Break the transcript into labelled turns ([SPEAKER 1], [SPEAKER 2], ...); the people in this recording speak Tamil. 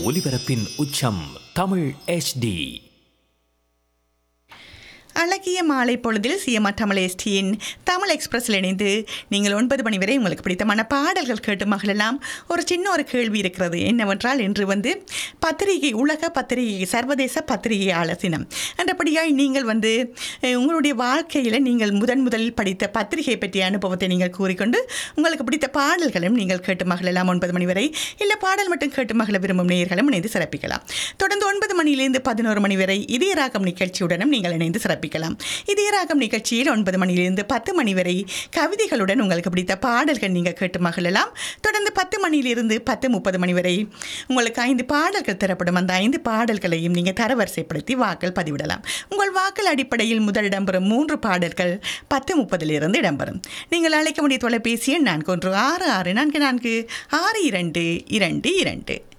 [SPEAKER 1] ஒலிபரப்பின் உச்சம் தமிழ் HD
[SPEAKER 2] அழகிய மாலை பொழுதில் சிஎம் தமிழ் எஸ்டியின் தமிழ் எக்ஸ்பிரஸில் இணைந்து நீங்கள் ஒன்பது மணி வரை உங்களுக்கு பிடித்தமான பாடல்கள் கேட்டு மகளெல்லாம் ஒரு சின்ன ஒரு கேள்வி இருக்கிறது என்னவென்றால் இன்று வந்து பத்திரிகை உலக பத்திரிகை சர்வதேச பத்திரிகையாளர் தினம் என்றபடியால் நீங்கள் வந்து அஹ், உங்களுடைய வாழ்க்கையில் நீங்கள் முதன் முதலில் படித்த பத்திரிகை பற்றிய அனுபவத்தை நீங்கள் கூறிக்கொண்டு உங்களுக்கு பிடித்த பாடல்களும் நீங்கள் கேட்டு மகளெல்லாம் ஒன்பது மணி வரை இல்லை பாடல் மட்டும் கேட்டு மகள விரும்பும் நேயர்களும் இணைந்து சிறப்பிக்கலாம் தொடர்ந்து ஒன்பது மணியிலிருந்து பதினோரு மணி வரை இதய ராகம் நிகழ்ச்சியுடனும் நீங்கள் இணைந்து சிறப்பிக்கலாம் இதய ராகம் நிகழ்ச்சியில் ஒன்பது மணியிலிருந்து பத்து மணி வரை கவிதைகளுடன் உங்களுக்கு பிடித்த பாடல்கள் நீங்கள் கேட்டு மகிழலாம் தொடர்ந்து பத்து மணியிலிருந்து பத்து முப்பது மணி வரை உங்களுக்கு ஐந்து பாடல்கள் தரப்படும் அந்த ஐந்து பாடல்களையும் நீங்கள் தரவரிசைப்படுத்தி வாக்கள் பதிவிடலாம் உங்கள் வாக்கள் அடிப்படையில் முதல் இடம்பெறும் மூன்று பாடல்கள் பத்து முப்பதிலிருந்து இடம்பெறும் நீங்கள் அழைக்க வேண்டிய தொலைபேசி எண் நான்கு ஒன்று ஆறு ஆறு நான்கு நான்கு ஆறு இரண்டு இரண்டு இரண்டு